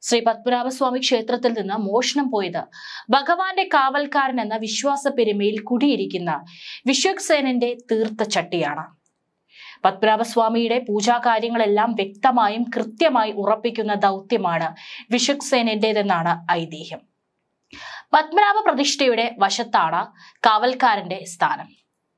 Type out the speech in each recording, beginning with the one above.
ശ്രീ പത്മനാഭസ്വാമി ക്ഷേത്രത്തിൽ നിന്ന് മോഷണം പോയത് ഭഗവാന്റെ കാവൽക്കാരൻ എന്ന വിശ്വാസ പെരുമയിൽ കുടിയിരിക്കുന്ന വിശ്വക്സേനന്റെ തീർത്ഥ ചട്ടിയാണ് പത്മനാഭസ്വാമിയുടെ പൂജാകാര്യങ്ങളെല്ലാം വ്യക്തമായും കൃത്യമായി ഉറപ്പിക്കുന്ന ദൗത്യമാണ് വിശ്വക്സേനന്റേതെന്നാണ് ഐതിഹ്യം പത്മനാഭ പ്രതിഷ്ഠയുടെ വശത്താണ് കാവൽക്കാരന്റെ സ്ഥാനം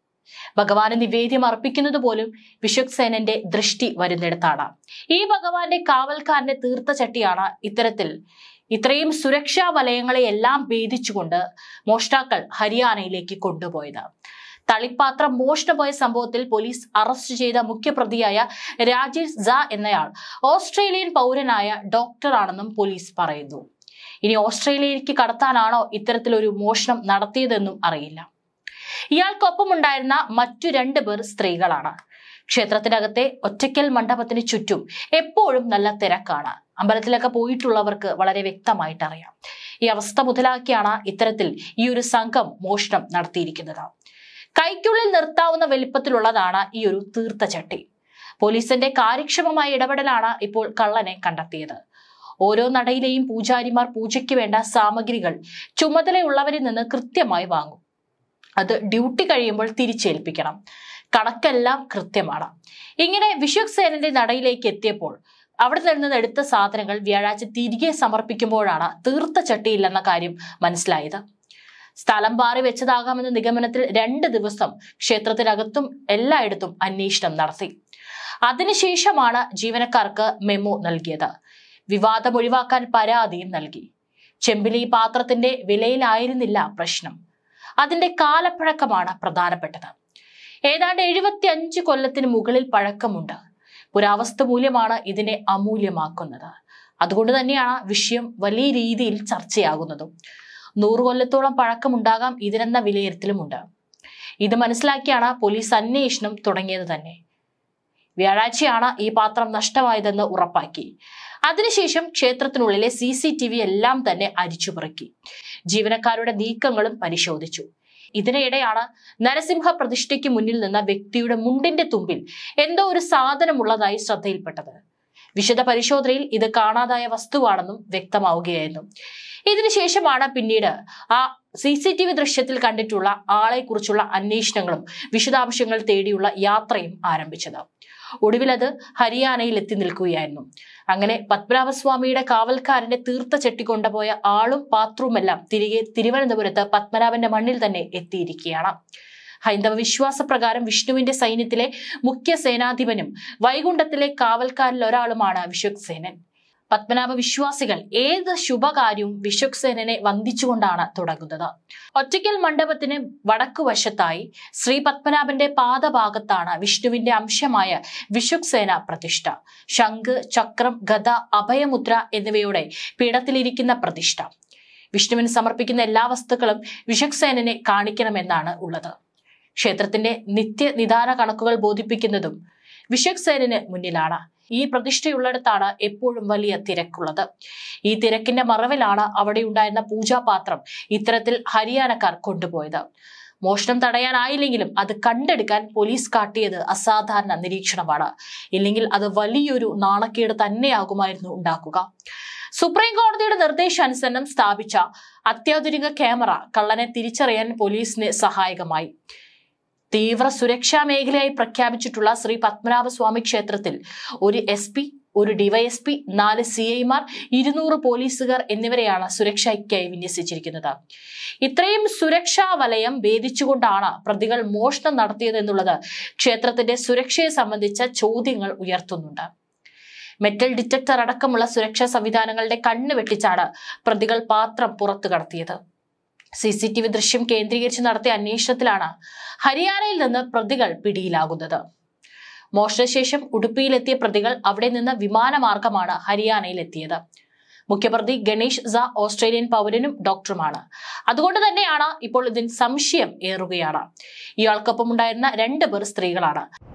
ഭഗവാന് നിവേദ്യം അർപ്പിക്കുന്നത് പോലും വിശ്വക്സേനന്റെ ദൃഷ്ടി വരുന്നിടത്താണ് ഈ ഭഗവാന്റെ കാവൽക്കാരന്റെ തീർത്ഥചട്ടിയാണ് ഇത്തരത്തിൽ ഇത്രയും സുരക്ഷാ വലയങ്ങളെ എല്ലാം ഭേദിച്ചുകൊണ്ട് മോഷ്ടാക്കൾ ഹരിയാനയിലേക്ക് കൊണ്ടുപോയത് തളിപ്പാത്രം മോഷണം പോയ സംഭവത്തിൽ പോലീസ് അറസ്റ്റ് ചെയ്ത മുഖ്യപ്രതിയായ രാജേഷ് സ എന്നയാൾ ഓസ്ട്രേലിയൻ പൗരനായ ഡോക്ടറാണെന്നും പോലീസ് പറയുന്നു ഇനി ഓസ്ട്രേലിയയിലേക്ക് കടത്താനാണോ ഇത്തരത്തിലൊരു മോഷണം നടത്തിയതെന്നും അറിയില്ല ഇയാൾക്കൊപ്പമുണ്ടായിരുന്ന മറ്റു രണ്ടു പേർ സ്ത്രീകളാണ് ക്ഷേത്രത്തിനകത്തെ ഒറ്റയ്ക്കൽ മണ്ഡപത്തിന് ചുറ്റും എപ്പോഴും നല്ല തിരക്കാണ് അമ്പലത്തിലൊക്കെ പോയിട്ടുള്ളവർക്ക് വളരെ വ്യക്തമായിട്ട് അറിയാം ഈ അവസ്ഥ മുതലാക്കിയാണ് ഇത്തരത്തിൽ ഈ ഒരു സംഘം മോഷണം നടത്തിയിരിക്കുന്നത് കൈക്കുള്ളിൽ നിർത്താവുന്ന വലിപ്പത്തിലുള്ളതാണ് ഈ ഒരു തീർത്ഥചട്ടി പോലീസിന്റെ കാര്യക്ഷമമായ ഇടപെടലാണ് ഇപ്പോൾ കള്ളനെ കണ്ടെത്തിയത് ഓരോ നടയിലെയും പൂജാരിമാർ പൂജയ്ക്ക് വേണ്ട സാമഗ്രികൾ ചുമതലയുള്ളവരിൽ നിന്ന് കൃത്യമായി വാങ്ങും അത് ഡ്യൂട്ടി കഴിയുമ്പോൾ തിരിച്ചേൽപ്പിക്കണം കണക്കെല്ലാം കൃത്യമാണ് ഇങ്ങനെ വിശ്വക്സേനന്റെ നടയിലേക്ക് എത്തിയപ്പോൾ അവിടെ നിന്ന് എടുത്ത സാധനങ്ങൾ വ്യാഴാഴ്ച തിരികെ സമർപ്പിക്കുമ്പോഴാണ് തീർത്ത ചട്ടിയില്ലെന്ന കാര്യം മനസ്സിലായത് സ്ഥലം മാറി വെച്ചതാകാമെന്ന നിഗമനത്തിൽ രണ്ട് ദിവസം ക്ഷേത്രത്തിനകത്തും എല്ലായിടത്തും അന്വേഷണം നടത്തി അതിനുശേഷമാണ് ജീവനക്കാർക്ക് മെമ്മോ നൽകിയത് വിവാദം ഒഴിവാക്കാൻ പരാതിയും നൽകി ചെമ്പിലി പാത്രത്തിന്റെ വിലയിലായിരുന്നില്ല പ്രശ്നം അതിന്റെ കാലപ്പഴക്കമാണ് പ്രധാനപ്പെട്ടത് ഏതാണ്ട് എഴുപത്തി അഞ്ച് കൊല്ലത്തിന് മുകളിൽ പഴക്കമുണ്ട് പുരാവസ്തു മൂല്യമാണ് ഇതിനെ അമൂല്യമാക്കുന്നത് അതുകൊണ്ട് തന്നെയാണ് വിഷയം വലിയ രീതിയിൽ ചർച്ചയാകുന്നതും നൂറ് കൊല്ലത്തോളം പഴക്കമുണ്ടാകാം ഇതിനെന്ന വിലയിരുത്തലുമുണ്ട് ഇത് മനസ്സിലാക്കിയാണ് പോലീസ് അന്വേഷണം തുടങ്ങിയത് തന്നെ വ്യാഴാഴ്ചയാണ് ഈ പാത്രം നഷ്ടമായതെന്ന് ഉറപ്പാക്കി അതിനുശേഷം ക്ഷേത്രത്തിനുള്ളിലെ സി സി ടി വി എല്ലാം തന്നെ അരിച്ചുപെറുക്കി ജീവനക്കാരുടെ നീക്കങ്ങളും പരിശോധിച്ചു ഇതിനിടെയാണ് നരസിംഹ പ്രതിഷ്ഠയ്ക്ക് മുന്നിൽ നിന്ന വ്യക്തിയുടെ മുണ്ടിന്റെ തുമ്പിൽ എന്തോ ഒരു സാധനമുള്ളതായി ശ്രദ്ധയിൽപ്പെട്ടത് വിശദ പരിശോധനയിൽ ഇത് കാണാതായ വസ്തുവാണെന്നും വ്യക്തമാവുകയായിരുന്നു ഇതിനുശേഷമാണ് പിന്നീട് ആ സി സി ടി വി ദൃശ്യത്തിൽ കണ്ടിട്ടുള്ള ആളെ കുറിച്ചുള്ള അന്വേഷണങ്ങളും വിശദാംശങ്ങൾ തേടിയുള്ള യാത്രയും ആരംഭിച്ചത് ഒടുവിൽ അത് ഹരിയാനയിൽ എത്തി നിൽക്കുകയായിരുന്നു അങ്ങനെ പത്മനാഭസ്വാമിയുടെ കാവൽക്കാരന്റെ തീർത്ത ചെട്ടി കൊണ്ടുപോയ ആളും പാത്രവുമെല്ലാം തിരികെ തിരുവനന്തപുരത്ത് പത്മനാഭന്റെ മണ്ണിൽ തന്നെ എത്തിയിരിക്കുകയാണ് ഹൈന്ദവ വിശ്വാസപ്രകാരം വിഷ്ണുവിന്റെ സൈന്യത്തിലെ മുഖ്യ സേനാധിപനും വൈകുണ്ഠത്തിലെ കാവൽക്കാരിൽ ഒരാളുമാണ് വിശ്വക്സേനൻ പത്മനാഭ വിശ്വാസികൾ ഏത് ശുഭകാര്യവും വിശ്വക്സേനനെ വന്ദിച്ചുകൊണ്ടാണ് തുടങ്ങുന്നത് ഒറ്റയ്ക്കൽ മണ്ഡപത്തിന് വടക്കുവശത്തായി ശ്രീ പത്മനാഭന്റെ പാദഭാഗത്താണ് വിഷ്ണുവിന്റെ അംശമായ വിശ്വക്സേന പ്രതിഷ്ഠ ശംഖ് ചക്രം ഗദ അഭയമുദ്ര എന്നിവയുടെ പീഠത്തിലിരിക്കുന്ന പ്രതിഷ്ഠ വിഷ്ണുവിന് സമർപ്പിക്കുന്ന എല്ലാ വസ്തുക്കളും വിശ്വക്സേനനെ കാണിക്കണമെന്നാണ് ഉള്ളത് ക്ഷേത്രത്തിന്റെ നിത്യ നിദാന കണക്കുകൾ ബോധിപ്പിക്കുന്നതും വിശ്വക്സേനന് മുന്നിലാണ് ഈ പ്രതിഷ്ഠയുള്ളിടത്താണ് എപ്പോഴും വലിയ തിരക്കുള്ളത് ഈ തിരക്കിന്റെ മറവിലാണ് അവിടെ ഉണ്ടായിരുന്ന പൂജാപാത്രം ഇത്തരത്തിൽ ഹരിയാനക്കാർ കൊണ്ടുപോയത് മോഷണം തടയാനായില്ലെങ്കിലും അത് കണ്ടെടുക്കാൻ പോലീസ് കാട്ടിയത് അസാധാരണ നിരീക്ഷണമാണ് ഇല്ലെങ്കിൽ അത് വലിയൊരു നാണക്കേട് തന്നെയാകുമായിരുന്നു ഉണ്ടാക്കുക സുപ്രീം കോടതിയുടെ നിർദ്ദേശാനുസരണം സ്ഥാപിച്ച അത്യാധുനിക ക്യാമറ കള്ളനെ തിരിച്ചറിയാൻ പോലീസിന് സഹായകമായി തീവ്ര സുരക്ഷാ മേഖലയായി പ്രഖ്യാപിച്ചിട്ടുള്ള ശ്രീ പത്മനാഭസ്വാമി ക്ഷേത്രത്തിൽ ഒരു എസ് പി ഒരു ഡിവൈഎസ്പി നാല് സി ഐമാർ ഇരുന്നൂറ് പോലീസുകാർ എന്നിവരെയാണ് സുരക്ഷയ്ക്കായി വിന്യസിച്ചിരിക്കുന്നത് ഇത്രയും സുരക്ഷാ വലയം ഭേദിച്ചുകൊണ്ടാണ് പ്രതികൾ മോഷണം നടത്തിയതെന്നുള്ളത് ക്ഷേത്രത്തിന്റെ സുരക്ഷയെ സംബന്ധിച്ച ചോദ്യങ്ങൾ ഉയർത്തുന്നുണ്ട് മെറ്റൽ ഡിറ്റക്ടർ അടക്കമുള്ള സുരക്ഷാ സംവിധാനങ്ങളുടെ കണ്ണ് വെട്ടിച്ചാണ് പ്രതികൾ പാത്രം പുറത്തു കടത്തിയത് സി സി ടി വി ദൃശ്യം കേന്ദ്രീകരിച്ച് നടത്തിയ അന്വേഷണത്തിലാണ് ഹരിയാനയിൽ നിന്ന് പ്രതികൾ പിടിയിലാകുന്നത് മോഷണശേഷം ഉടുപ്പിയിലെത്തിയ പ്രതികൾ അവിടെ നിന്ന് വിമാനമാർഗമാണ് ഹരിയാനയിൽ എത്തിയത് മുഖ്യപ്രതി ഗണേഷ് സ ഓസ്ട്രേലിയൻ പൗരനും ഡോക്ടറുമാണ് അതുകൊണ്ട് തന്നെയാണ് ഇപ്പോൾ ഇതിന് സംശയം ഏറുകയാണ് ഇയാൾക്കൊപ്പം ഉണ്ടായിരുന്ന രണ്ട് പേർ സ്ത്രീകളാണ്